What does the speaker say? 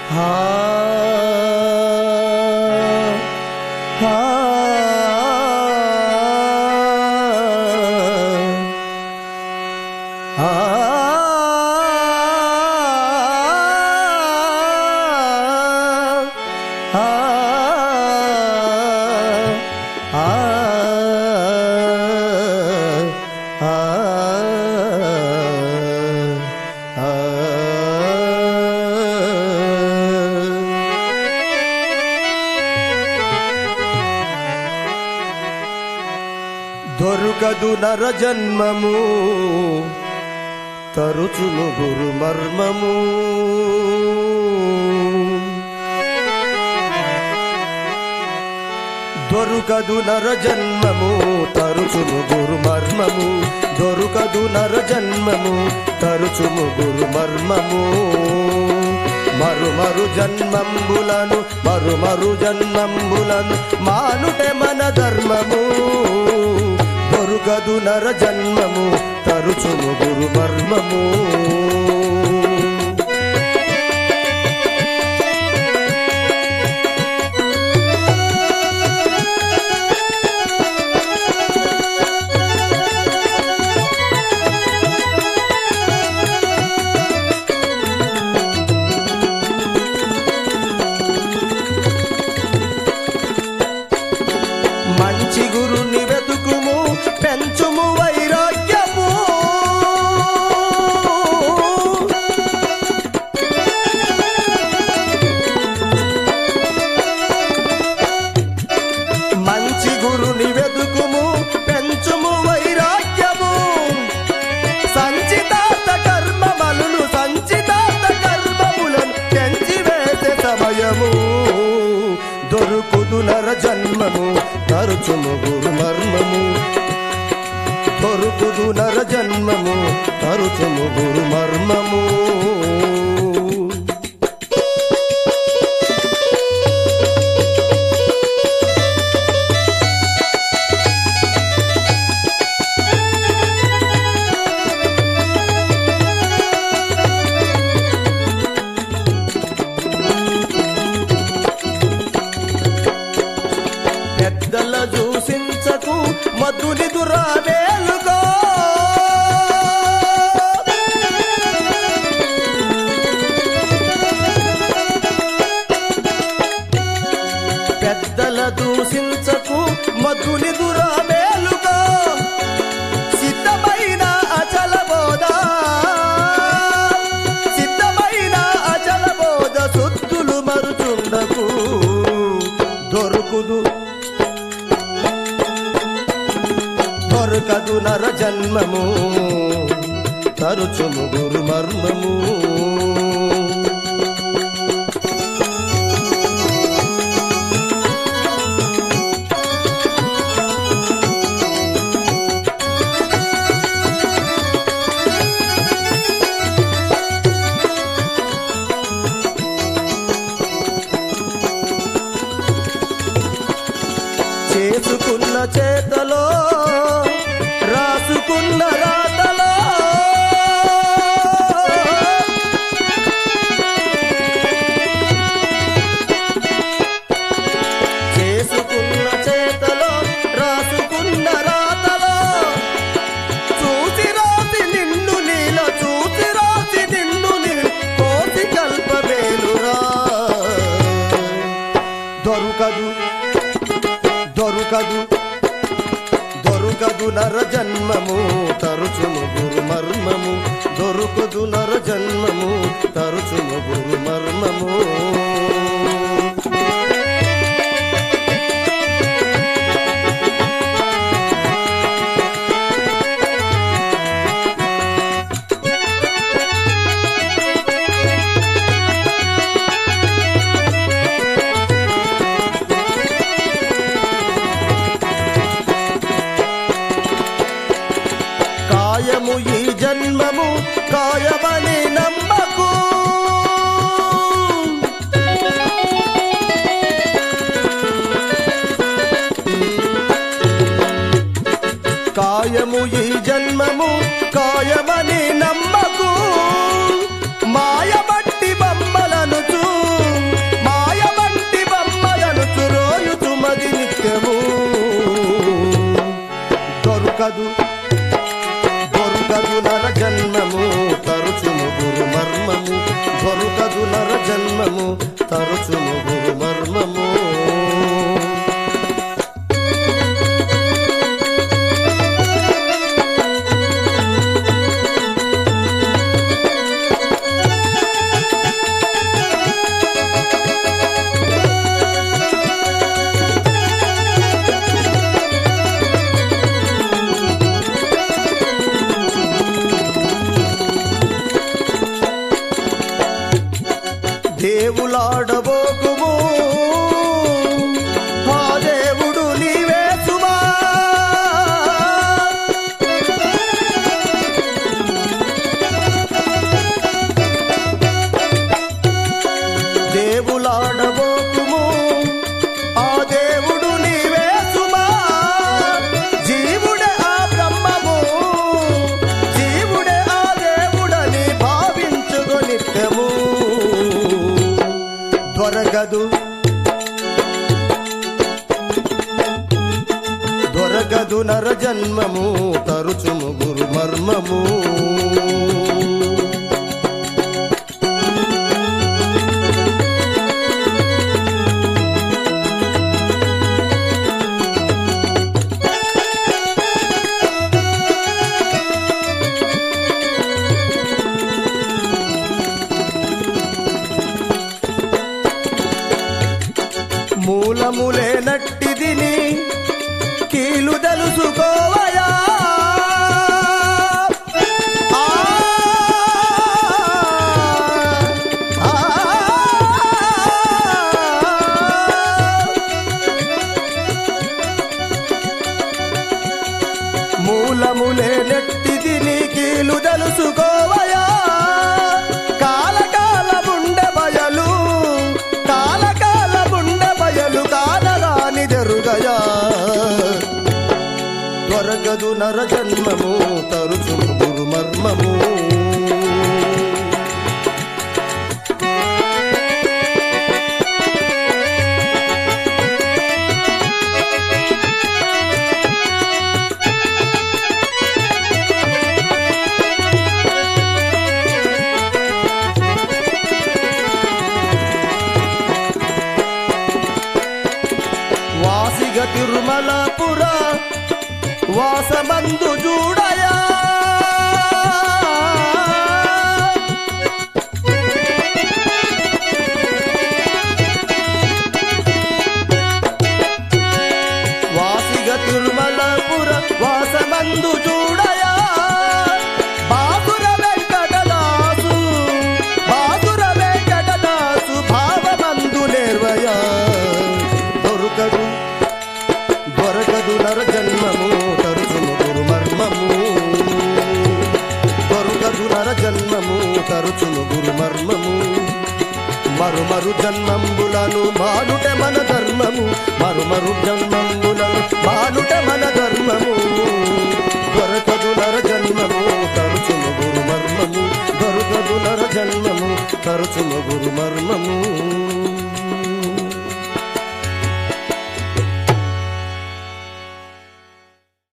హా హా ఆ ఆ ఆ దొరుకదు నర జన్మము తరుచును గురు మర్మము దొరుకదు నర జన్మము తరుచును గురు మర్మము దొరుకదు నర జన్మము తరుచుము గురు మర్మము మరు మరు జన్మంబులను మరు మరు జన్మంబులను మానుటే మన ధర్మము దొరుకదు నర జన్మము తరుచుము గురు మర్మము మంచి గురుని వెతుకుము పెంచుము వైరాగ్యము మంచి గురుని వెతుకుము పెంచుము వైరాగ్యము సంచితార్థ కర్మములను సంచితార్థ కర్మములను పెంచి వేసే సమయము దొరుకుదు నర జన్మము తరుచుము గురు మర్మము దొరుకుదు నర జన్మము తరుచుము గురు మర్మము పెద్దల దూషించకు మధుని దురావేలుగో పెద్దల దూషించకు మధుని దురావేలుగో సిద్ధమైన అచల బోధ సిద్ధమైన అచల బోధ సుత్తులు మరుచుండకు దొరుకుదు దొరకదు నర జన్మము తరుచుము గురు మర్మము చేసుకున్న చేతలో రాసుకున్న రాతలో చేసుకున్న చేతలో రాసుకున్న రాతలో చూసి రాసి నిన్ను నీల చూసి రాసి నిన్ను నీల కోసి కల్పవేలురా దొరకదు దొరకదు దొరకదు నర జన్మము తరుచును గురు మర్మము దొరకదు నర జన్మము తరుచును గురు మర్మము కాయము ఈ జన్మము కాయమని నమ్మకు కాయము ఈ జన్మము కాయమని నమ్మకు మాయబట్టి బొమ్మలను చూ దేవులాడబోకుము ఆ దేవుడు నీవే సుమా దేవులాడబోకుము ఆ దేవుడు నీవే సుమా జీవుడే ఆ బ్రహ్మము జీవుడే ఆ దేవుడని భావించుగు నిత్యము దొరకదు దొరకదు నర జన్మము తరుచుము గురు మర్మము మూలములే నట్టిదిని కీలు తెలుసుకోవయా ఆ, ఆ, మూలములే నెట్టిదిని కీలు తెలుసుకోవయా కాలకాలముండె బయలు కాలకాలముండె బయలు కానరాని జరుగయా త్వరగదు నర జన్మము తరుచు గురు మర్మము వాసిగ తిరుమలపుర వాసమందు చూడయా వాసిగ తిరుమలపుర వాసమందు చూడయా బాసుర వెంకటదాసు బాసుర వెంకటదాసు భావమందు నేర్వయా దొరకదు దొరకదు నర జన్మము తరుచును గురు మర్మము దొరకదు నర జన్మము తరుచును గురు మర్మము మరు మరు జన్మంబులను మానుటే మన ధర్మము మరు మరు జన్మంబులను మానుటే మన ధర్మము